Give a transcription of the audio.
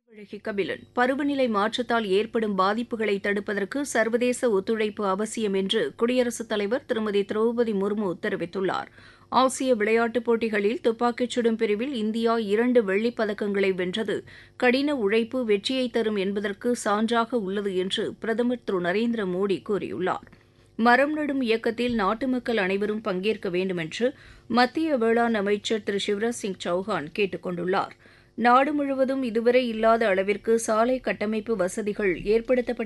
அழகி கபிலன் பருவநிலை மாற்றத்தால் ஏற்படும் பாதிப்புகளை தடுப்பதற்கு சர்வதேச ஒத்துழைப்பு அவசியம் என்று குடியரசுத் தலைவர் திருமதி திரௌபதி முர்மு தெரிவித்துள்ளார் ஆசிய விளையாட்டுப் போட்டிகளில் துப்பாக்கிச் சுடும் பிரிவில் இந்தியா இரண்டு வெள்ளிப் பதக்கங்களை வென்றது கடின உழைப்பு வெற்றியை தரும் என்பதற்கு சான்றாக உள்ளது என்று பிரதமர் திரு நரேந்திர மோடி கூறியுள்ளார் மரம் நடும் இயக்கத்தில் நாட்டு மக்கள் அனைவரும் பங்கேற்க வேண்டும் என்று மத்திய வேளாண் அமைச்சர் திரு சிவராஜ் சிங் சௌஹான் கேட்டுக் கொண்டுள்ளார் நாடு முழுவதும் இதுவரை இல்லாத அளவிற்கு சாலை கட்டமைப்பு வசதிகள் ஏற்படுத்தப்பட்டு